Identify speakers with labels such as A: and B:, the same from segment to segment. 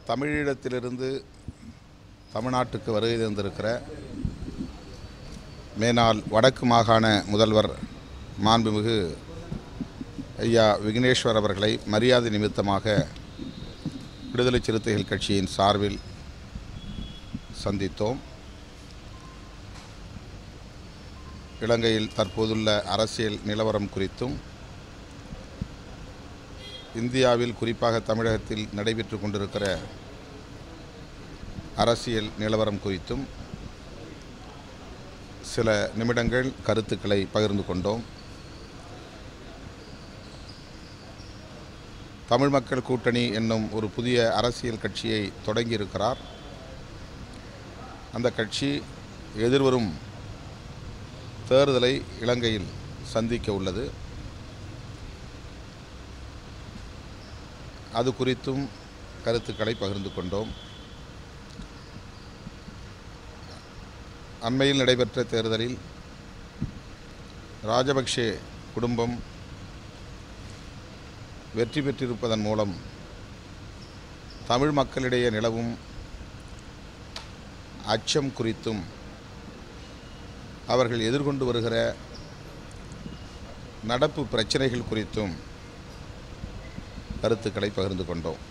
A: தமிழீழத்திலிருந்து தமிழ்நாட்டுக்கு வருகை தந்திருக்கிற மேனால் வடக்கு மாகாண முதல்வர் மாண்புமிகு ஐயா விக்னேஸ்வர் அவர்களை மரியாதை நிமித்தமாக விடுதலை சிறுத்தைகள் கட்சியின் சார்பில் சந்தித்தோம் இலங்கையில் தற்போதுள்ள அரசியல் நிலவரம் குறித்தும் இந்தியாவில் குறிப்பாக தமிழகத்தில் நடைபெற்று கொண்டிருக்கிற அரசியல் நிலவரம் குறித்தும் சில நிமிடங்கள் கருத்துக்களை பகிர்ந்து கொண்டோம் தமிழ் மக்கள் கூட்டணி என்னும் ஒரு புதிய அரசியல் கட்சியை தொடங்கியிருக்கிறார் அந்த கட்சி எதிர்வரும் தேர்தலை இலங்கையில் சந்திக்க உள்ளது அது குறித்தும் கருத்துக்களை பகிர்ந்து கொண்டோம் அண்மையில் நடைபெற்ற தேர்தலில் ராஜபக்ஷே குடும்பம் வெற்றி பெற்றிருப்பதன் மூலம் தமிழ் மக்களிடையே நிலவும் அச்சம் குறித்தும் அவர்கள் எதிர்கொண்டு வருகிற நடப்பு பிரச்சனைகள் குறித்தும் கருத்துக்களை பகிர்ந்து கொண்டோம்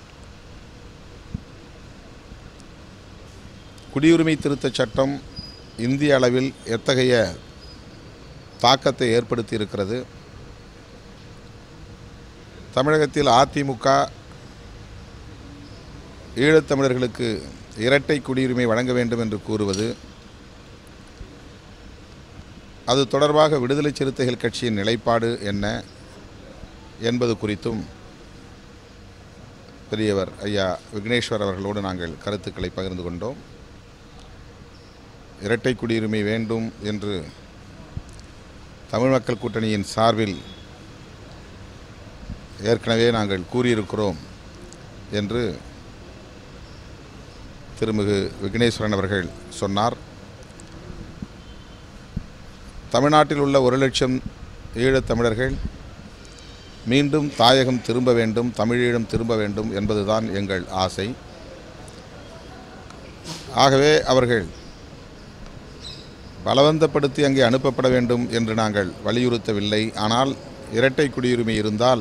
A: குடியுரிமை திருத்தச் சட்டம் இந்திய அளவில் எத்தகைய தாக்கத்தை ஏற்படுத்தி இருக்கிறது தமிழகத்தில் அதிமுக ஈழத்தமிழர்களுக்கு இரட்டை குடியுரிமை வழங்க வேண்டும் என்று கூறுவது அது தொடர்பாக விடுதலை சிறுத்தைகள் கட்சியின் நிலைப்பாடு என்ன என்பது குறித்தும் பெரியவர் ஐயா விக்னேஸ்வர் அவர்களோடு நாங்கள் கருத்துக்களை பகிர்ந்து கொண்டோம் இரட்டை குடியுரிமை வேண்டும் என்று தமிழ் மக்கள் கூட்டணியின் சார்பில் ஏற்கனவே நாங்கள் கூறியிருக்கிறோம் என்று திருமிகு விக்னேஸ்வரன் அவர்கள் சொன்னார் தமிழ்நாட்டில் உள்ள ஒரு லட்சம் ஈழத்தமிழர்கள் மீண்டும் தாயகம் திரும்ப வேண்டும் தமிழீழம் திரும்ப வேண்டும் என்பதுதான் எங்கள் ஆசை ஆகவே அவர்கள் பலவந்தப்படுத்தி அங்கே அனுப்பப்பட வேண்டும் என்று நாங்கள் வலியுறுத்தவில்லை ஆனால் இரட்டை குடியுரிமை இருந்தால்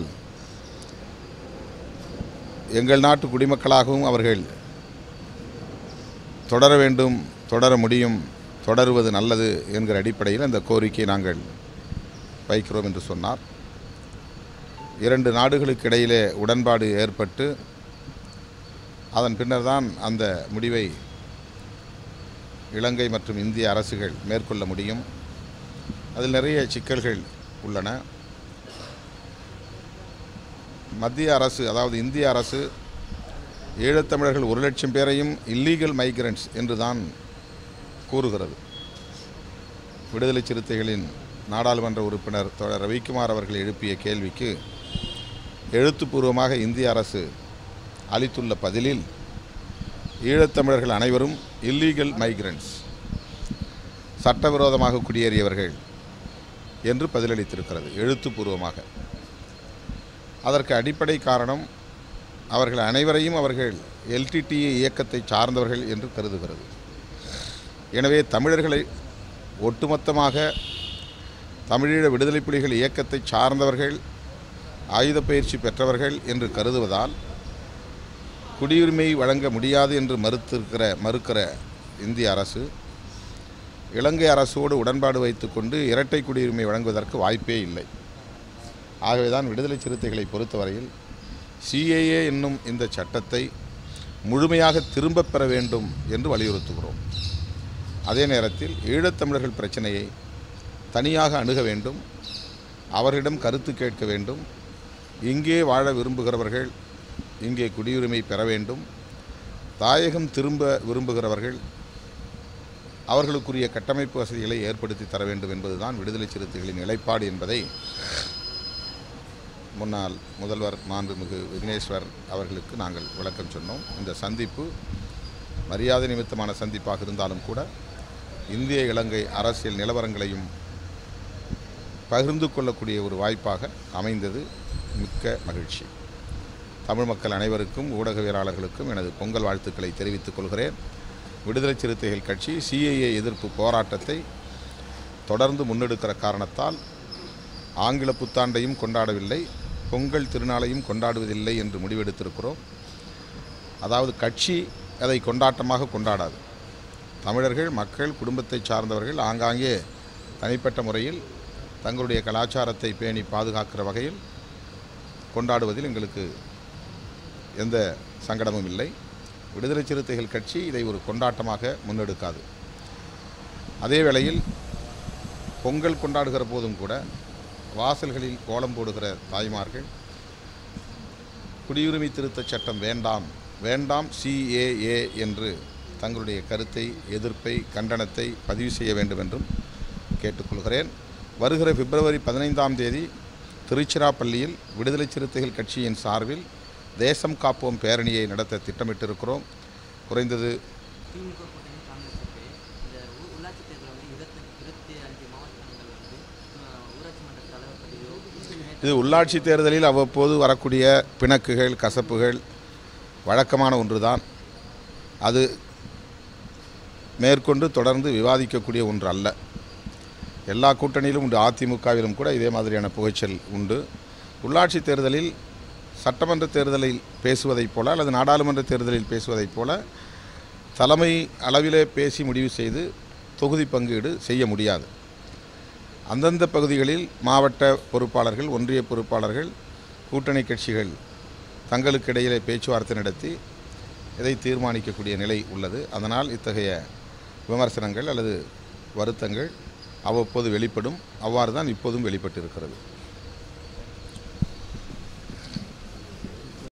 A: எங்கள் நாட்டு குடிமக்களாகவும் அவர்கள் தொடர வேண்டும் தொடர முடியும் தொடருவது நல்லது என்கிற அடிப்படையில் அந்த கோரிக்கையை நாங்கள் வைக்கிறோம் என்று சொன்னார் இரண்டு நாடுகளுக்கு இடையிலே உடன்பாடு ஏற்பட்டு அதன் பின்னர் தான் அந்த முடிவை இலங்கை மற்றும் இந்திய அரசுகள் மேற்கொள்ள முடியும் அதில் நிறைய சிக்கல்கள் உள்ளன மத்திய அரசு அதாவது இந்திய அரசு ஈழத்தமிழர்கள் ஒரு லட்சம் பேரையும் இல்லீகல் மைக்ரண்ட்ஸ் என்று தான் கூறுகிறது விடுதலை சிறுத்தைகளின் நாடாளுமன்ற உறுப்பினர் தோழர் ரவிக்குமார் அவர்கள் எழுப்பிய கேள்விக்கு எழுத்துப்பூர்வமாக இந்திய அரசு அளித்துள்ள பதிலில் ஈழத்தமிழர்கள் அனைவரும் இல்லீகல் மைக்ரண்ட்ஸ் சட்டவிரோதமாக குடியேறியவர்கள் என்று பதிலளித்திருக்கிறது எழுத்துப்பூர்வமாக அதற்கு அடிப்படை காரணம் அவர்கள் அனைவரையும் அவர்கள் எல்டிடிஏ இயக்கத்தை சார்ந்தவர்கள் என்று கருதுகிறது எனவே தமிழர்களை ஒட்டுமொத்தமாக தமிழீழ விடுதலை புலிகள் இயக்கத்தை சார்ந்தவர்கள் ஆயுத பயிற்சி பெற்றவர்கள் என்று கருதுவதால் குடியுரிமை வழங்க முடியாது என்று மறுத்திருக்கிற மறுக்கிற இந்திய அரசு இலங்கை அரசோடு உடன்பாடு வைத்துக்கொண்டு இரட்டை குடியுரிமை வழங்குவதற்கு வாய்ப்பே இல்லை ஆகவேதான் விடுதலை சிறுத்தைகளை பொறுத்தவரையில் சிஏஏ என்னும் இந்த சட்டத்தை முழுமையாக திரும்பப் பெற வேண்டும் என்று வலியுறுத்துகிறோம் அதே நேரத்தில் ஈழத்தமிழர்கள் பிரச்சனையை தனியாக அணுக வேண்டும் அவர்களிடம் கருத்து கேட்க வேண்டும் இங்கே வாழ விரும்புகிறவர்கள் இங்கே குடியுரிமை பெற வேண்டும் தாயகம் திரும்ப விரும்புகிறவர்கள் அவர்களுக்குரிய கட்டமைப்பு வசதிகளை ஏற்படுத்தி தர வேண்டும் என்பதுதான் விடுதலை சிறுத்தைகளின் நிலைப்பாடு என்பதை முன்னாள் முதல்வர் மாண்புமிகு விக்னேஸ்வர் அவர்களுக்கு நாங்கள் விளக்கம் சொன்னோம் இந்த சந்திப்பு மரியாதை நிமித்தமான சந்திப்பாக இருந்தாலும் கூட இந்திய இலங்கை அரசியல் நிலவரங்களையும் பகிர்ந்து கொள்ளக்கூடிய ஒரு வாய்ப்பாக அமைந்தது மிக்க மகிழ்ச்சி தமிழ் மக்கள் அனைவருக்கும் ஊடகவியலாளர்களுக்கும் எனது பொங்கல் வாழ்த்துக்களை தெரிவித்துக் கொள்கிறேன் விடுதலை சிறுத்தைகள் கட்சி சிஏஏ எதிர்ப்பு போராட்டத்தை தொடர்ந்து முன்னெடுக்கிற காரணத்தால் ஆங்கில புத்தாண்டையும் கொண்டாடவில்லை பொங்கல் திருநாளையும் கொண்டாடுவதில்லை என்று முடிவெடுத்திருக்கிறோம் அதாவது கட்சி அதை கொண்டாட்டமாக கொண்டாடாது தமிழர்கள் மக்கள் குடும்பத்தை சார்ந்தவர்கள் ஆங்காங்கே தனிப்பட்ட முறையில் தங்களுடைய கலாச்சாரத்தை பேணி பாதுகாக்கிற வகையில் கொண்டாடுவதில் எங்களுக்கு எந்த சங்கடமும் இல்லை விடுதலை சிறுத்தைகள் கட்சி இதை ஒரு கொண்டாட்டமாக முன்னெடுக்காது அதே வேளையில் பொங்கல் கொண்டாடுகிற போதும் கூட வாசல்களில் கோலம் போடுகிற தாய்மார்கள் குடியுரிமை திருத்தச் சட்டம் வேண்டாம் வேண்டாம் சிஏஏ என்று தங்களுடைய கருத்தை எதிர்ப்பை கண்டனத்தை பதிவு செய்ய வேண்டும் என்றும் கேட்டுக்கொள்கிறேன் வருகிற பிப்ரவரி பதினைந்தாம் தேதி திருச்சிராப்பள்ளியில் விடுதலை சிறுத்தைகள் கட்சியின் சார்பில் தேசம் காப்போம் பேரணியை நடத்த திட்டமிட்டிருக்கிறோம் குறைந்தது
B: திமுக கூட்டணி காங்கிரஸ் இருக்கு இந்த ஊ- உள்ளாட்சி தேர்தல் வந்து இருபத்தி இருபத்தி அஞ்சு மாவட்டங்கள் வந்து அஹ், ஊராட்சி மன்ற தலைவர் பதவியோ
A: இது உள்ளாட்சி தேர்தலில் அவ்வப்போது வரக்கூடிய பிணக்குகள் கசப்புகள் வழக்கமான ஒன்றுதான் அது மேற்கொண்டு தொடர்ந்து விவாதிக்கக்கூடிய ஒன்று அல்ல எல்லா கூட்டணியிலும் உண்டு அதிமுகவிலும் கூட இதே மாதிரியான புகைச்சல் உண்டு உள்ளாட்சி தேர்தலில் சட்டமன்ற தேர்தலில் பேசுவதைப் போல அல்லது நாடாளுமன்ற தேர்தலில் பேசுவதைப் போல தலைமை அளவிலே பேசி முடிவு செய்து தொகுதி பங்கீடு செய்ய முடியாது அந்தந்த பகுதிகளில் மாவட்ட பொறுப்பாளர்கள் ஒன்றிய பொறுப்பாளர்கள் கூட்டணி கட்சிகள் தங்களுக்கு இடையிலே பேச்சுவார்த்தை நடத்தி இதை தீர்மானிக்கக்கூடிய நிலை உள்ளது அதனால் இத்தகைய விமர்சனங்கள் அல்லது வருத்தங்கள் அவ்வப்போது வெளிப்படும் அவ்வாறு தான் இப்போதும் வெளிப்பட்டிருக்கிறது